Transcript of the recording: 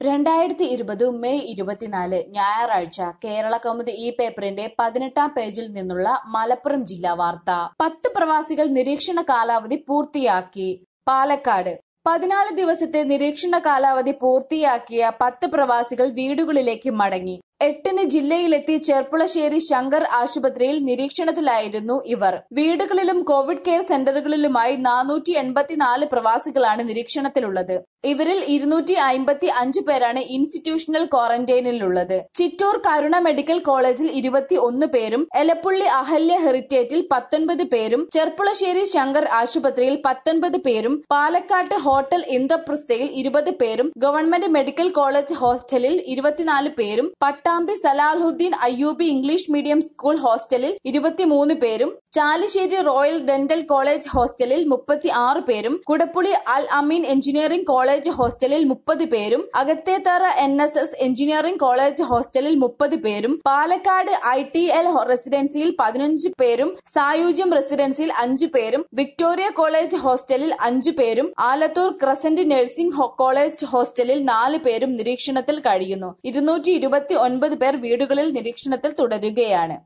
രണ്ടായിരത്തി ഇരുപത് മെയ് ഇരുപത്തിനാല് ഞായറാഴ്ച കേരള കൗമുദി ഈ പേപ്പറിന്റെ പതിനെട്ടാം പേജിൽ നിന്നുള്ള മലപ്പുറം ജില്ലാ വാർത്ത പത്ത് പ്രവാസികൾ നിരീക്ഷണ കാലാവധി പൂർത്തിയാക്കി പാലക്കാട് പതിനാല് ദിവസത്തെ നിരീക്ഷണ കാലാവധി പൂർത്തിയാക്കിയ പത്ത് പ്രവാസികൾ വീടുകളിലേക്ക് മടങ്ങി എട്ടിന് ജില്ലയിലെത്തി ചെർപ്പുളശ്ശേരി ശങ്കർ ആശുപത്രിയിൽ നിരീക്ഷണത്തിലായിരുന്നു ഇവർ വീടുകളിലും കോവിഡ് കെയർ സെന്ററുകളിലുമായി നാനൂറ്റി എൺപത്തിനാല് പ്രവാസികളാണ് നിരീക്ഷണത്തിലുള്ളത് ഇവരിൽ ഇരുന്നൂറ്റി അമ്പത്തി അഞ്ച് പേരാണ് ഇൻസ്റ്റിറ്റ്യൂഷണൽ ക്വാറന്റൈനിലുള്ളത് ചിറ്റൂർ കരുണ മെഡിക്കൽ കോളേജിൽ ഇരുപത്തി ഒന്ന് പേരും എലപ്പുള്ളി അഹല്യ ഹെറിറ്റേറ്റിൽ പത്തൊൻപത് പേരും ചെർപ്പുളശ്ശേരി ശങ്കർ ആശുപത്രിയിൽ പത്തൊൻപത് പേരും പാലക്കാട്ട് ഹോട്ടൽ ഇന്ദ്രപ്രസ്ഥയിൽ ഇരുപത് പേരും ഗവൺമെന്റ് മെഡിക്കൽ കോളേജ് ഹോസ്റ്റലിൽ ഇരുപത്തിനാല് പേരും Pattambi Salahuddin Ayyubi English medium school ഹോസ്റ്റലിൽ ഇരുപത്തിമൂന്ന് പേരും ചാലിശ്ശേരി റോയൽ ഡെന്റൽ കോളേജ് ഹോസ്റ്റലിൽ മുപ്പത്തി ആറ് പേരും കുടപ്പുളി അൽ അമീൻ എഞ്ചിനീയറിംഗ് കോളേജ് ഹോസ്റ്റലിൽ മുപ്പത് പേരും Akathethara N S S engineering college ഹോസ്റ്റലിൽ മുപ്പത് പേരും പാലക്കാട് ഐ ടി എൽ റെസിഡൻസിയിൽ പതിനഞ്ച് പേരും സായുജ്യം റെസിഡൻസിയിൽ അഞ്ചു പേരും വിക്ടോറിയ കോളേജ് ഹോസ്റ്റലിൽ അഞ്ചു പേരും ആലത്തൂർ ക്രസന്റ് നഴ്സിംഗ് ഹോ- കോളേജ് ഹോസ്റ്റലിൽ നാല് പേരും നിരീക്ഷണത്തിൽ കഴിയുന്നു ഇരുന്നൂറ്റി ഇരുപത്തി ഒൻപത് പേർ വീടുകളിൽ നിരീക്ഷണത്തിൽ തുടരുകയാണ്